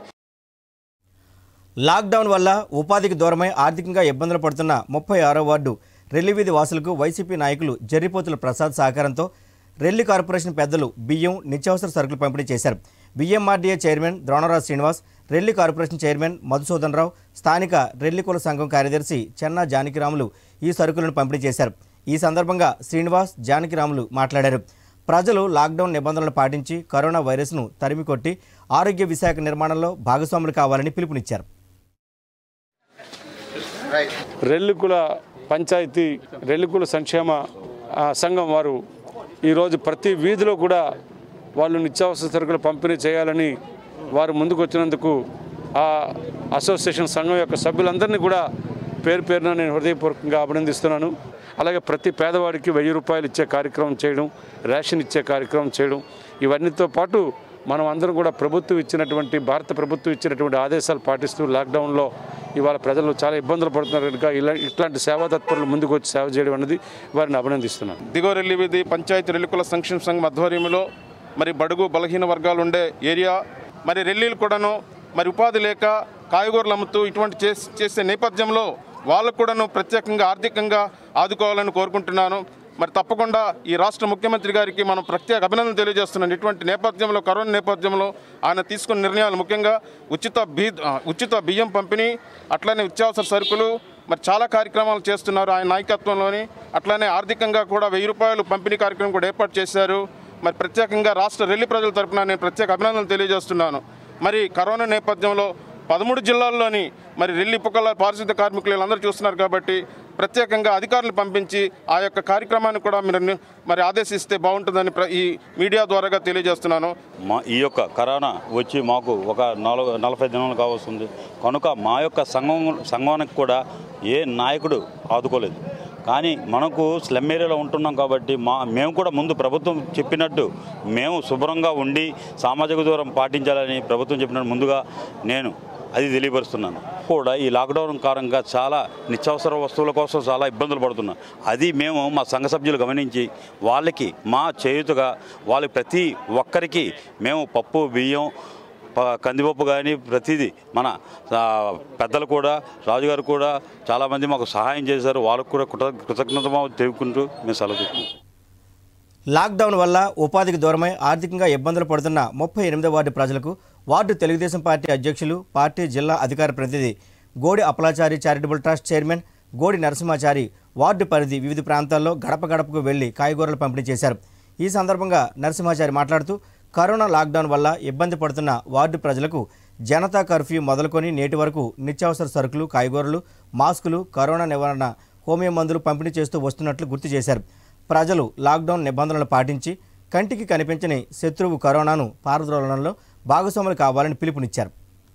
లాక్డౌన్ వల్ల ఉపాధికి దూరమై ఆర్థికంగా ఇబ్బందులు పడుతున్న ముప్పై ఆరో వార్డు రెల్లి వీధి వాసులకు వైసీపీ నాయకులు జర్రిపోతుల ప్రసాద్ సహకారంతో రెల్లి కార్పొరేషన్ పెద్దలు బియ్యం నిత్యావసర సరుకులు పంపిణీ చేశారు బియ్యంఆర్డీఏ chairman Dronaraj Srinivas Relli corporation chairman Madhusudan Rao స్థానిక రెల్లి కుల సంఘం కార్యదర్శి చెన్నా జానకిరాములు ఈ సరుకులను పంపిణీ చేశారు ఈ సందర్భంగా శ్రీనివాస్ జానకిరాములు మాట్లాడారు ప్రజలు లాక్డౌన్ నిబంధనలు పాటించి కరోనా వైరస్ను తరిమికొట్టి ఆరోగ్య విశాఖ నిర్మాణంలో భాగస్వాములు కావాలని పిలుపునిచ్చారు రెల్లికుల పంచాయతీ రెల్లికుల సంక్షేమ ఆ, సంఘం వారు ఈరోజు ప్రతి వీధిలో కూడా వాళ్ళు నిత్యావసర సరుకులు పంపిణీ చేయాలని వారు ముందుకు వచ్చినందుకు ఆ అసోసియేషన్ సంఘం యొక్క సభ్యులందరినీ కూడా పేరు పేరున నేను హృదయపూర్వకంగా అభినందిస్తున్నాను అలాగే ప్రతి పేదవాడికి వెయ్యి రూపాయలు ఇచ్చే కార్యక్రమం చేయడం రేషన్ ఇచ్చే కార్యక్రమం చేయడం ఇవన్నీతో పాటు మనం అందరం కూడా ప్రభుత్వం ఇచ్చినటువంటి భారత ప్రభుత్వం ఇచ్చినటువంటి ఆదేశాలు పాటిస్తూ లాక్డౌన్లో ఇవాళ ప్రజలు చాలా ఇబ్బందులు పడుతున్నారు కనుక ఇలా ఇట్లాంటి సేవా తత్పరులు ముందుకు వచ్చి సేవ చేయడం అనేది వారిని అభినందిస్తున్నాను దిగువ రెల్లి వీధి పంచాయతీ రెల్లికుల సంక్షేమ సంఘం ఆధ్వర్యంలో మరి బడుగు బలహీన వర్గాలు ఉండే ఏరియా మరి రెల్లీలు కూడాను మరి ఉపాధి లేక కాయగూరలు అమ్ముతూ ఇటువంటి చేస్- చేసే నేపథ్యంలో వాళ్ళకు కూడాను ప్రత్యేకంగా ఆర్థికంగా ఆదుకోవాలని కోరుకుంటున్నాను మరి తప్పకుండా ఈ రాష్ట్ర ముఖ్యమంత్రి గారికి మనం ప్రత్యేక అభినందనలు తెలియజేస్తున్నాను ఇటువంటి నేపథ్యంలో కరోనా నేపథ్యంలో ఆయన తీసుకున్న నిర్ణయాలు ముఖ్యంగా ఉచిత బీ ఆ, ఉచిత బియ్యం పంపిణీ అట్లనే నిత్యావసర సరుకులు మరి చాలా కార్యక్రమాలు చేస్తున్నారు ఆయన నాయకత్వంలోని అట్లనే ఆర్థికంగా కూడా వెయ్యి రూపాయలు పంపిణీ కార్యక్రమం కూడా ఏర్పాటు చేశారు మరి ప్రత్యేకంగా రాష్ట్ర రెల్లి ప్రజల తరపున నేను ప్రత్యేక అభినందనలు తెలియజేస్తున్నాను మరి కరోనా నేపథ్యంలో పదమూడు జిల్లాల్లోని మరి రెల్లి పుక్కల పారిశుద్ధ కార్మికులు వీళ్ళందరూ చూస్తున్నారు కాబట్టి ప్రత్యేకంగా అధికారులు పంపించి ఆ యొక్క కార్యక్రమాన్ని కూడా మీరు ని- మరి ఆదేశిస్తే బాగుంటుందని ప్ర- ఈ మీడియా ద్వారాగా తెలియజేస్తున్నాను మా ఈ యొక్క కరోనా వచ్చి మాకు ఒక నాలుగు నలభై దినాలు కావస్తుంది కనుక మా యొక్క సంఘం సంఘానికి కూడా ఏ నాయకుడు ఆదుకోలేదు కానీ మనకు స్లమ్ ఏరియాలో ఉంటున్నాం కాబట్టి మా మేము కూడా ముందు ప్రభుత్వం చెప్పినట్టు మేము శుభ్రంగా ఉండి సామాజిక దూరం పాటించాలని ప్రభుత్వం చెప్పినట్టు ముందుగా నేను అది తెలియపరుస్తున్నాను కూడా ఈ లాక్డౌన్ కారణంగా చాలా నిత్యావసర వస్తువుల కోసం చాలా ఇబ్బందులు పడుతున్నాం అది మేము మా సంఘ సభ్యులు గమనించి వాళ్ళకి మా చేయుతుగా వాళ్ళకి ప్రతి ఒక్కరికి మేము పప్పు బియ్యం ప- కందిపప్పు కానీ ప్రతిదీ మన ఆ, పెద్దలు కూడా రాజుగారు కూడా చాలామంది మాకు సహాయం చేశారు వాళ్ళకు కూడా కృత కృతజ్ఞత తెలుపుకుంటూ మేము సెలవు తీసుకుంటాం లాక్డౌన్ వల్ల ఉపాధికి దూరమై ఆర్థికంగా ఇబ్బందులు పడుతున్న ముప్పై ఎనిమిదో వార్డు ప్రజలకు వార్డు తెలుగుదేశం పార్టీ అధ్యక్షులు పార్టీ జిల్లా అధికార ప్రతినిధి గోడి Appalachari charitable trust chairman గోడి Narasimhachari ward పరిధి వివిధ ప్రాంతాల్లో గడప గడపకు వెళ్లి కాయగూరలు పంపిణీ చేశారు ఈ సందర్భంగా నరసింహాచారి మాట్లాడుతూ కరోనా లాక్డౌన్ వల్ల ఇబ్బంది పడుతున్న వార్డు ప్రజలకు జనతా కర్ఫ్యూ మొదలుకొని నేటి వరకు నిత్యావసర సరుకులు కాయగూరలు మాస్కులు కరోనా నివారణ హోమియో మందులు పంపిణీ చేస్తూ వస్తున్నట్లు గుర్తు చేశారు ప్రజలు లాక్డౌన్ నిబంధనలు పాటించి కంటికి కనిపించని శత్రువు కరోనాను పారద్రోలనంలో భాగస్వాములు కావాలని పిలుపునిచ్చారు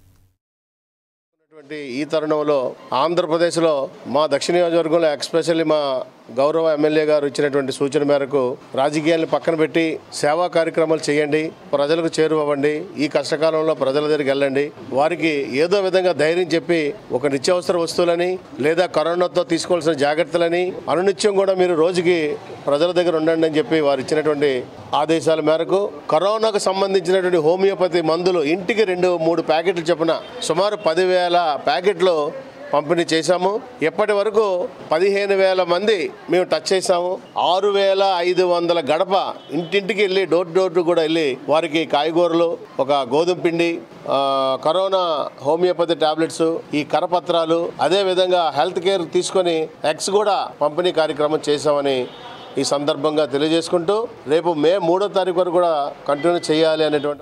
ఉన్నటువంటి ఈ తరుణంలో ఆంధ్రప్రదేశ్లో మా దక్షిణ నియోజకవర్గంలో ఎక్స్పెషల్లీ మా గౌరవ ఎమ్మెల్యే గారు ఇచ్చినటువంటి సూచన మేరకు రాజకీయాలను పక్కన పెట్టి సేవా కార్యక్రమాలు చేయండి ప్రజలకు చేరువవ్వండి ఈ కష్టకాలంలో ప్రజల దగ్గరికి వెళ్ళండి వారికి ఏదో విధంగా ధైర్యం చెప్పి ఒక నిత్యావసర వస్తువులని లేదా కరోనాతో తీసుకోవాల్సిన జాగ్రత్తలని అనునిత్యం కూడా మీరు రోజుకి ప్రజల దగ్గర ఉండండి అని చెప్పి వారు ఇచ్చినటువంటి ఆదేశాల మేరకు కరోనాకు సంబంధించినటువంటి హోమియోపతి మందులు ఇంటికి రెండు మూడు ప్యాకెట్లు చొప్పున సుమారు పదివేల ప్యాకెట్లు పంపిణీ చేశాము ఇప్పటి వరకు పదిహేను వేల మంది మేము టచ్ చేశాము ఆరు వేల ఐదు వందల గడప ఇంటింటికి వెళ్ళి డోర్ డోర్ కూడా వెళ్ళి వారికి కాయగూరలు ఒక గోధుమ పిండి ఆ, కరోనా హోమియోపతి టాబ్లెట్స్ ఈ కరపత్రాలు అదేవిధంగా హెల్త్ కేర్ తీసుకొని ఎగ్స్ కూడా పంపిణీ కార్యక్రమం చేశామని ఈ సందర్భంగా తెలియజేసుకుంటూ రేపు మే మూడో తారీఖు వరకు కూడా కంటిన్యూ చేయాలి అనేటువంటి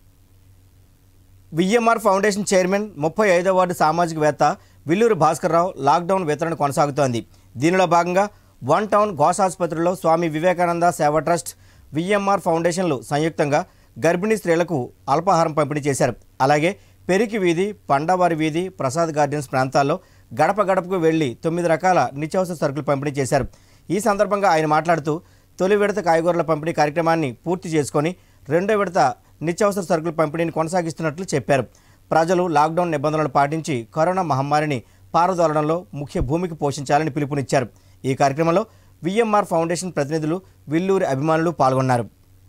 విఎంఆర్ ఫౌండేషన్ చైర్మన్ ముప్పై ఐదో వార్డు సామాజికవేత్త విల్లూరు భాస్కర్రావు లాక్డౌన్ వితరణ కొనసాగుతోంది దీనిలో భాగంగా వన్ టౌన్ ఘోష్ ఆసుపత్రిలో స్వామి వివేకానంద సేవా ట్రస్ట్ విఎంఆర్ ఫౌండేషన్లు సంయుక్తంగా గర్భిణీ స్త్రీలకు అల్పాహారం పంపిణీ చేశారు అలాగే పెరికి వీధి పండవారి వీధి ప్రసాద్ గార్డెన్స్ ప్రాంతాల్లో గడప గడపకు వెళ్లి తొమ్మిది రకాల నిత్యావసర సరుకులు పంపిణీ చేశారు ఈ సందర్భంగా ఆయన మాట్లాడుతూ తొలి విడత కాయగూరల పంపిణీ కార్యక్రమాన్ని పూర్తి చేసుకొని రెండో విడత నిత్యావసర సరుకుల పంపిణీని కొనసాగిస్తున్నట్లు చెప్పారు ప్రజలు లాక్డౌన్ నిబంధనలు పాటించి కరోనా మహమ్మారిని పారదోలడంలో ముఖ్య భూమికి పోషించాలని పిలుపునిచ్చారు ఈ కార్యక్రమంలో విఎంఆర్ ఫౌండేషన్ ప్రతినిధులు విల్లూరి అభిమానులు పాల్గొన్నారు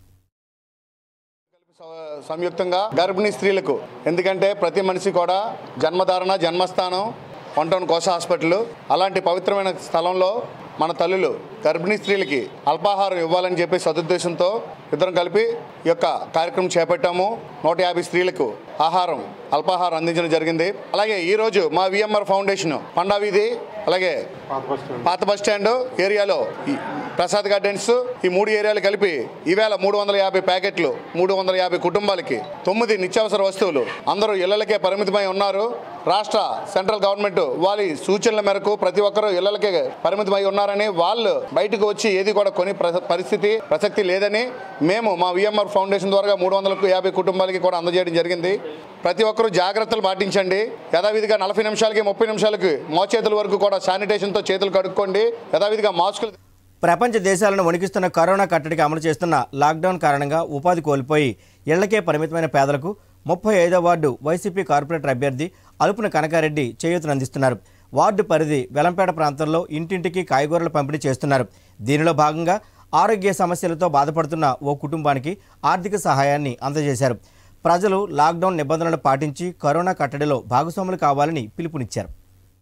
సంయుక్తంగా గర్భిణీ స్త్రీలకు ఎందుకంటే ప్రతి మనిషి కూడా జన్మధారణ జన్మస్థానం వంటన్ కోశ హాస్పిటల్ అలాంటి పవిత్రమైన స్థలంలో మన తల్లులు గర్భిణీ స్త్రీలకి అల్పాహారం ఇవ్వాలని చెప్పి సదుద్దేశంతో ఇద్దరం కలిపి ఈ యొక్క కార్యక్రమం చేపట్టాము నూట యాభై స్త్రీలకు ఆహారం అల్పాహారం అందించడం జరిగింది అలాగే ఈరోజు మా విఎంఆర్ ఫౌండేషన్ పండా వీధి అలాగే పాత బస్ స్టాండ్ ఏరియాలో ఈ ప్రసాద్ గార్డెన్స్ ఈ మూడు ఏరియాలు కలిపి ఈవేళ మూడు వందల యాభై ప్యాకెట్లు మూడు వందల యాభై కుటుంబాలకి తొమ్మిది నిత్యావసర వస్తువులు అందరూ ఇళ్లకే పరిమితమై ఉన్నారు రాష్ట్ర సెంట్రల్ గవర్నమెంట్ వారి సూచనల మేరకు ప్రతి ఒక్కరూ ఇళ్లకే పరిమితమై ఉన్నారని వాళ్ళు బయటకు వచ్చి ఏది కూడా కొని ప్ర- పరిస్థితి ప్రసక్తి లేదని మేము మా విఎంఆర్ ఫౌండేషన్ ద్వారా మూడు వందలకు యాభై కుటుంబాలకి కూడా అందజేయడం జరిగింది ప్రతి ఒక్కరూ జాగ్రత్తలు పాటించండి యథావిధిగా నలభై నిమిషాలకి ముప్పై నిమిషాలకి మోచేతుల వరకు కూడా శానిటేషన్తో చేతులు కడుక్కోండి యథావిధిగా మాస్కులు ప్రపంచ దేశాలను వణికిస్తున్న కరోనా కట్టడికి అమలు చేస్తున్న లాక్డౌన్ కారణంగా ఉపాధి కోల్పోయి ఇళ్లకే పరిమితమైన పేదలకు ముప్పై ఐదో వార్డు వైసీపీ కార్పొరేటర్ అభ్యర్థి అలుపున కనకారెడ్డి చేయూతనందిస్తున్నారు వార్డు పరిధి వెలంపేట ప్రాంతంలో ఇంటింటికి కాయగూరలు పంపిణీ చేస్తున్నారు దీనిలో భాగంగా ఆరోగ్య సమస్యలతో బాధపడుతున్న ఓ కుటుంబానికి ఆర్థిక సహాయాన్ని అందజేశారు ప్రజలు లాక్డౌన్ నిబంధనలు పాటించి కరోనా కట్టడిలో భాగస్వాములు కావాలని పిలుపునిచ్చారు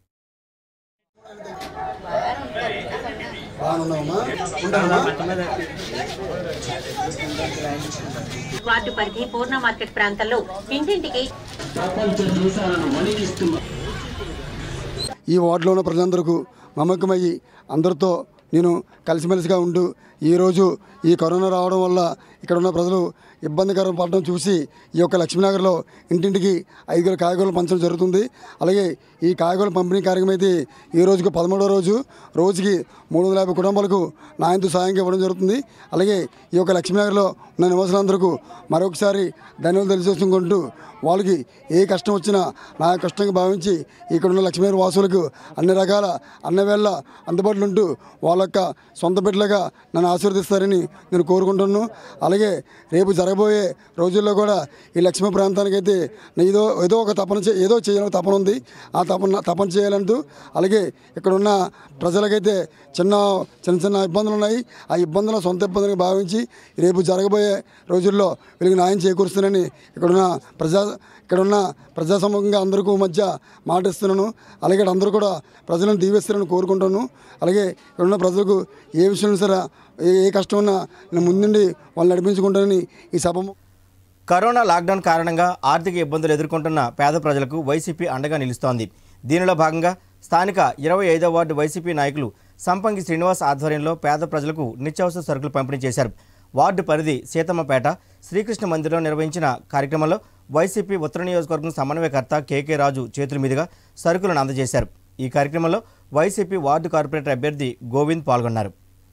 వార్డు పరిధి పూర్ణ మార్కెట్ ప్రాంతంలో ఇంటింటికి ఈ వార్డులో ఉన్న ప్రజలందరికీ మమకమయ్యి అందరితో నేను కలిసిమెలిసిగా ఉంటూ ఈరోజు ఈ కరోనా రావడం వల్ల ఇక్కడ ఉన్న ప్రజలు ఇబ్బందికరం పడడం చూసి ఈ యొక్క లక్ష్మీనగర్లో ఇంటింటికి ఐదుగురు కాయగూరలు పంచడం జరుగుతుంది అలాగే ఈ కాయగూరల పంపిణీ కార్యక్రమం అయితే ఈ రోజుకు పదమూడో రోజు రోజుకి మూడు వందల యాభై కుటుంబాలకు నాయంతో సాయంగా ఇవ్వడం జరుగుతుంది అలాగే ఈ యొక్క లక్ష్మీనగర్లో ఉన్న నివాసులందరికీ మరొకసారి ధన్యవాదాలు తెలియజేసుకుంటూ వాళ్ళకి ఏ కష్టం వచ్చినా నా కష్టంగా భావించి ఇక్కడ ఉన్న లక్ష్మీనగర్ వాసులకు అన్ని రకాల అన్నవేళ్ళ అందుబాటులో ఉంటూ వాళ్ళ యొక్క సొంత బిడ్డలుగా నన్ను ఆశీర్వదిస్తారని నేను కోరుకుంటున్నాను అలాగే రేపు జరగబోయే రోజుల్లో కూడా ఈ లక్ష్మీ ప్రాంతానికైతే ఏదో ఏదో ఒక తపన చే ఏదో చేయాలని తపన ఉంది ఆ తపన తపన చేయాలంటూ అలాగే ఇక్కడ ఉన్న ప్రజలకైతే చిన్న చిన్న చిన్న ఇబ్బందులు ఉన్నాయి ఆ ఇబ్బందులను సొంత ఇబ్బందులుగా భావించి రేపు జరగబోయే రోజుల్లో వీళ్ళకి న్యాయం చేకూరుస్తానని ఇక్కడున్న ప్రజా ఇక్కడున్న ప్రజాసమూహంగా అందరికీ మధ్య మాట ఇస్తున్నాను అలాగే అందరూ కూడా ప్రజలను దీవిస్తారని కోరుకుంటాను అలాగే ఇక్కడున్న ప్రజలకు ఏ విషయంలో సరే ఏ ఏ కష్టం ఉన్నా నేను ముందుండి వాళ్ళు నడిపించుకుంటానని ఈ సభ కరోనా లాక్డౌన్ కారణంగా ఆర్థిక ఇబ్బందులు ఎదుర్కొంటున్న పేద ప్రజలకు వైసీపీ అండగా నిలుస్తోంది దీనిలో భాగంగా స్థానిక ఇరవై ఐదో వార్డు వైసీపీ నాయకులు సంపంగి శ్రీనివాస్ ఆధ్వర్యంలో పేద ప్రజలకు నిత్యావసర సరుకులు పంపిణీ చేశారు వార్డు పరిధి సీతమ్మపేట శ్రీకృష్ణ మందిరంలో నిర్వహించిన కార్యక్రమంలో వైసీపీ ఉత్తర నియోజకవర్గం సమన్వయకర్త కేకే రాజు చేతుల మీదుగా సరుకులను అందజేశారు ఈ కార్యక్రమంలో వైసీపీ వార్డు కార్పొరేటర్ అభ్యర్థి గోవింద్ పాల్గొన్నారు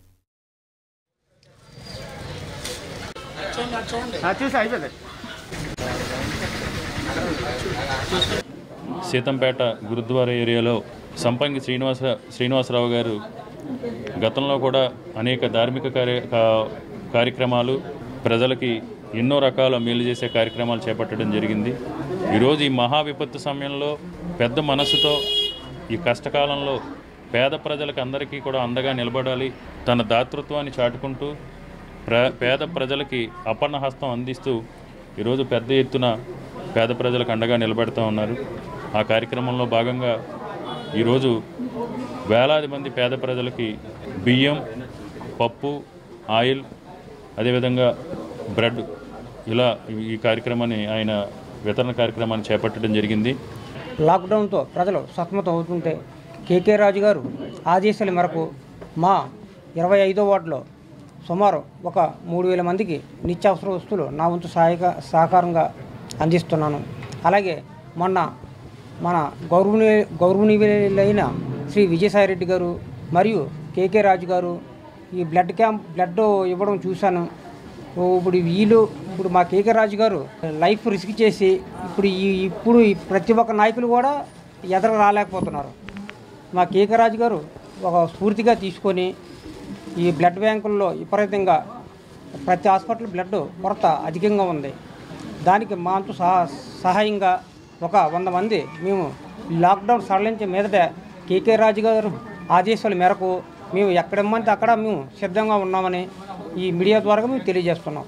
సీతంపేట గురుద్వారా ఏరియాలో సంపంగి శ్రీనివాస శ్రీనివాసరావు గారు గతంలో కూడా అనేక ధార్మిక కార్య కా- కార్యక్రమాలు ప్రజలకి ఎన్నో రకాల మేలు చేసే కార్యక్రమాలు చేపట్టడం జరిగింది ఈరోజు ఈ మహా విపత్తు సమయంలో పెద్ద మనసుతో ఈ కష్టకాలంలో పేద ప్రజలకు అందరికీ కూడా అండగా నిలబడాలి తన దాతృత్వాన్ని చాటుకుంటూ ప్ర పేద ప్రజలకి అపన్న హస్తం అందిస్తూ ఈరోజు పెద్ద ఎత్తున పేద ప్రజలకు అండగా నిలబెడుతూ ఉన్నారు ఆ కార్యక్రమంలో భాగంగా ఈరోజు వేలాది మంది పేద ప్రజలకి బియ్యం పప్పు ఆయిల్ అదేవిధంగా బ్రెడ్ ఇలా ఈ- ఈ కార్యక్రమాన్ని ఆయన వితరణ కార్యక్రమాన్ని చేపట్టడం జరిగింది లాక్డౌన్తో ప్రజలు సతమతం అవుతుంటే కేకే రాజు గారు ఆదేశాల మేరకు మా ఇరవై ఐదో వార్డులో సుమారు ఒక మూడు వేల మందికి నిత్యావసర వస్తువులు నా వంతు సహాయక సహకారంగా అందిస్తున్నాను అలాగే మొన్న మన గౌరవనీయ గౌరవనీయులైన శ్రీ విజయసాయిరెడ్డి గారు మరియు కేకే రాజు గారు ఈ బ్లడ్ క్యాంప్ బ్లడ్ ఇవ్వడం చూశాను ఓ ఇప్పుడు వీళ్ళు ఇప్పుడు మా కేకే రాజు గారు లైఫ్ రిస్క్ చేసి ఇప్పుడు ఈ ఇప్పుడు ఈ ప్రతి ఒక్క నాయకులు కూడా ఎదర రాలేకపోతున్నారు మా కేకే రాజు గారు ఒక స్ఫూర్తిగా తీసుకొని ఈ బ్లడ్ బ్యాంకుల్లో విపరీతంగా ప్రతి హాస్పిటల్ బ్లడ్ కొరత అధికంగా ఉంది దానికి మా అంతు సహా సహాయంగా ఒక వంద మంది మేము లాక్డౌన్ సడలించే మీదట కేకే రాజు గారు ఆదేశాల మేరకు మేము ఎక్కడమ్మంటే అక్కడ మేము సిద్ధంగా ఉన్నామని ఈ మీడియా ద్వారా మేము తెలియజేస్తున్నాం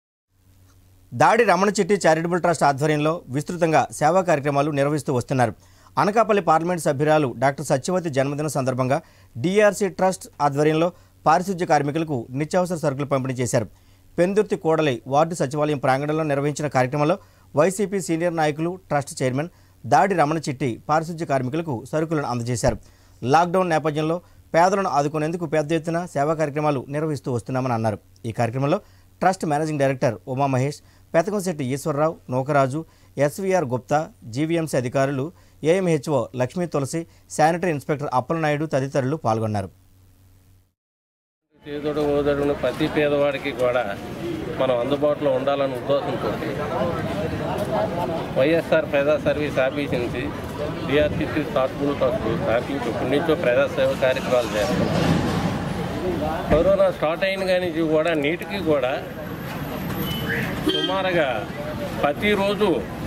దాడి రమణ చెట్టి చారిటబుల్ ట్రస్ట్ ఆధ్వర్యంలో విస్తృతంగా సేవా కార్యక్రమాలు నిర్వహిస్తూ వస్తున్నారు అనకాపల్లి పార్లమెంట్ సభ్యురాలు డాక్టర్ సత్యవతి జన్మదిన సందర్భంగా డిఆర్సీ ట్రస్ట్ ఆధ్వర్యంలో పారిశుధ్య కార్మికులకు నిత్యావసర సరుకులు పంపిణీ చేశారు పెందుర్తి కోడలి వార్డు సచివాలయం ప్రాంగణంలో నిర్వహించిన కార్యక్రమంలో వైసీపీ సీనియర్ నాయకులు ట్రస్ట్ చైర్మన్ దాడి రమణ చిట్టి పారిశుధ్య కార్మికులకు సరుకులను అందజేశారు లాక్డౌన్ నేపథ్యంలో పేదలను ఆదుకునేందుకు పెద్ద ఎత్తున సేవా కార్యక్రమాలు నిర్వహిస్తూ వస్తున్నామని అన్నారు ఈ కార్యక్రమంలో trust managing director Uma Mahesh Pethakamsetti Eswararao Nookaraju SVR Gupta GVMC అధికారులు ఏఎంహెచ్ఓ లక్ష్మీ తులసి శానిటరీ ఇన్స్పెక్టర్ అప్పలనాయుడు తదితరులు పాల్గొన్నారు చేదోడు ఓదడును ప్రతి పేదవాడికి కూడా మనం అందుబాటులో ఉండాలని ఉద్దేశంతో వైఎస్ఆర్ ప్రజా సర్వీస్ ఆఫీస్ నుంచి డిఆర్టీసీ థాట్ఫుల్ ట్రస్ట్ స్థాపించి ఇప్పటి నుంచో ప్రజా సేవ కార్యక్రమాలు చేస్తాం కరోనా స్టార్ట్ అయిన కానీ కూడా నీటికి కూడా సుమారుగా ప్రతిరోజు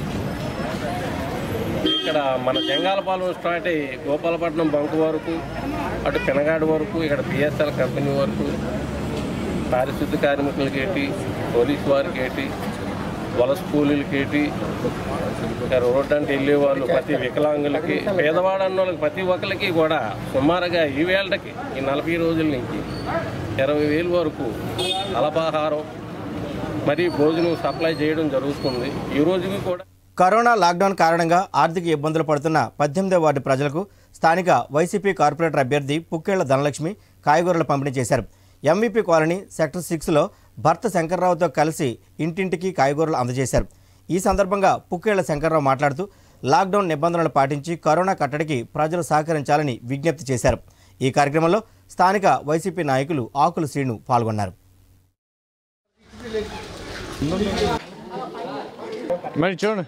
ఇక్కడ మన జంగాలపాలెం స్టార్ట్ అయ్యి గోపాలపట్నం బంకు వరకు అటు పెనగాడు వరకు ఇక్కడ బిఎస్ఎల్ కంపెనీ వరకు పారిశుద్ధ కార్మికులకి ఏంటి పోలీస్ వారికి ఏంటి వలస కూలీలకి ఏంటి ఇంకా రోడ్డు అంటే వెళ్ళే వాళ్ళు ప్రతి వికలాంగులకి పేదవాడన్న వాళ్ళకి ప్రతి ఒక్కరికి కూడా సుమారుగా ఈ వేళకి ఈ నలభై రోజుల నుంచి ఇరవై వేలు వరకు అల్పాహారం మరి భోజనం సప్లై చేయడం జరుగుతుంది ఈ రోజుకి కూడా కరోనా లాక్డౌన్ కారణంగా ఆర్థిక ఇబ్బందులు పడుతున్న పద్దెనిమిదో వార్డు ప్రజలకు స్థానిక వైసీపీ కార్పొరేటర్ అభ్యర్థి పుక్కేళ్ల ధనలక్ష్మి కాయగూరలు పంపిణీ చేశారు ఎంవీపీ కాలనీ సెక్టర్ సిక్స్లో భర్త శంకర్రావుతో కలిసి ఇంటింటికి కాయగూరలు అందజేశారు ఈ సందర్భంగా పుక్కేళ్ల శంకర్రావు మాట్లాడుతూ లాక్డౌన్ నిబంధనలు పాటించి కరోనా కట్టడికి ప్రజలు సహకరించాలని విజ్ఞప్తి చేశారు ఈ కార్యక్రమంలో స్థానిక వైసీపీ నాయకులు ఆకుల శ్రీను పాల్గొన్నారు మరి చూడండి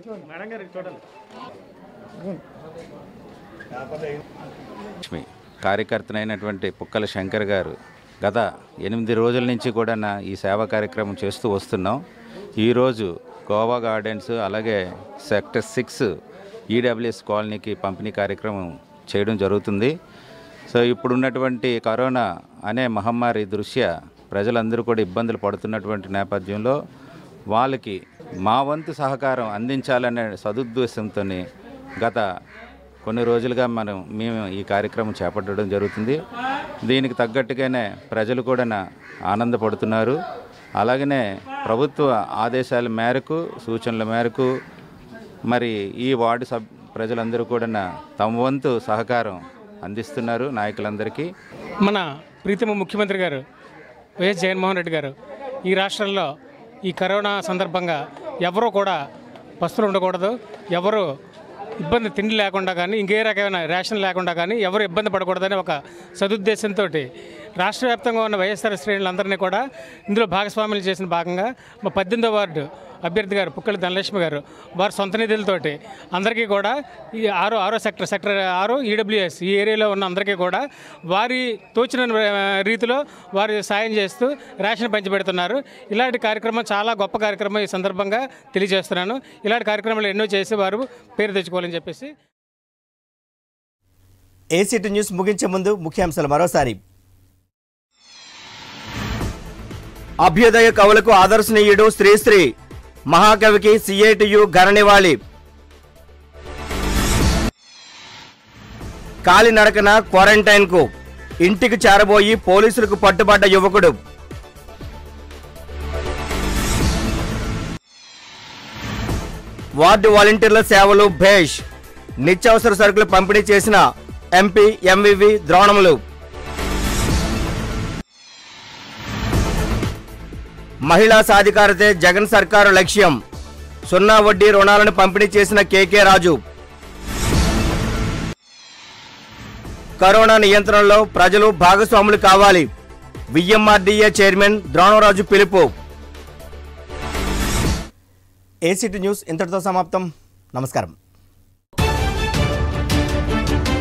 లక్ష్మి కార్యకర్తనైనటువంటి పుక్కల శంకర్ గారు గత ఎనిమిది రోజుల నుంచి కూడా నా ఈ సేవా కార్యక్రమం చేస్తూ వస్తున్నాం ఈరోజు గోవా గార్డెన్స్ అలాగే సెక్టర్ సిక్స్ ఈడబ్ల్యూఎస్ కాలనీకి పంపిణీ కార్యక్రమం చేయడం జరుగుతుంది సో ఇప్పుడున్నటువంటి కరోనా అనే మహమ్మారి దృష్ట్యా ప్రజలందరూ కూడా ఇబ్బందులు పడుతున్నటువంటి నేపథ్యంలో వాళ్ళకి మా వంతు సహకారం అందించాలనే సదుద్దేశంతో గత కొన్ని రోజులుగా మనం మేము ఈ కార్యక్రమం చేపట్టడం జరుగుతుంది దీనికి తగ్గట్టుగానే ప్రజలు కూడా నా- ఆనందపడుతున్నారు అలాగనే ప్రభుత్వ ఆదేశాల మేరకు సూచనల మేరకు మరి ఈ వార్డు సబ్ ప్రజలందరూ కూడా నా తమ వంతు సహకారం అందిస్తున్నారు నాయకులందరికీ మన ప్రీతమ ముఖ్యమంత్రి గారు వైఎస్ జగన్మోహన్ రెడ్డి గారు ఈ రాష్ట్రంలో ఈ కరోనా సందర్భంగా ఎవరూ కూడా పస్తులు ఉండకూడదు ఎవరు ఇబ్బంది తిండి లేకుండా కానీ ఇంకే రకమైన రేషన్ లేకుండా కానీ ఎవరు ఇబ్బంది పడకూడదని ఒక సదుద్దేశంతో రాష్ట్ర వ్యాప్తంగా ఉన్న వైఎస్ఆర్ శ్రేణులందరినీ కూడా ఇందులో భాగస్వాములు చేసిన భాగంగా మా పద్దెనిమిదో వార్డు అభ్యర్థి గారు పుక్కల ధనలక్ష్మి గారు వారి సొంత నిధులతోటి అందరికీ కూడా ఈ ఆరో ఆరో సెక్టర్ సెక్టర్ ఆరో ఈడబ్ల్యూఎస్ ఈ ఏరియాలో ఉన్న అందరికీ కూడా వారి తోచిన ఆ, రీతిలో వారి సాయం చేస్తూ రేషన్ పంచిపెడుతున్నారు ఇలాంటి కార్యక్రమం చాలా గొప్ప కార్యక్రమం ఈ సందర్భంగా తెలియజేస్తున్నాను ఇలాంటి కార్యక్రమాలు ఎన్నో చేసి వారు పేరు తెచ్చుకోవాలని చెప్పేసి ఏసీటీ న్యూస్ ముగించే ముందు ముఖ్యాంశాలు మరోసారి అభ్యుదయ కవులకు ఆదర్శనీయుడు శ్రీశ్రీ మహాకవికి సిఐటియు ఘననివాళి కాలినడకన క్వారంటైన్కు ఇంటికి చేరబోయి పోలీసులకు పట్టుబడ్డ యువకుడు వార్డు వాలంటీర్ల సేవలు భేష్ నిత్యావసర సరుకులు పంపిణీ చేసిన ఎంపీ ఎంవివి ద్రోణములు మహిళా సాధికారతే జగన్ సర్కారు లక్ష్యం సున్నా వడ్డీ రుణాలను పంపిణీ చేసిన కేకే రాజు కరోనా నియంత్రణలో ప్రజలు భాగస్వాములు కావాలి విఎంఆర్డీఏ చైర్మన్ ద్రోణరాజు పిలుపు ఏసీటీ న్యూస్ ఇంతటితో సమాప్తం నమస్కారం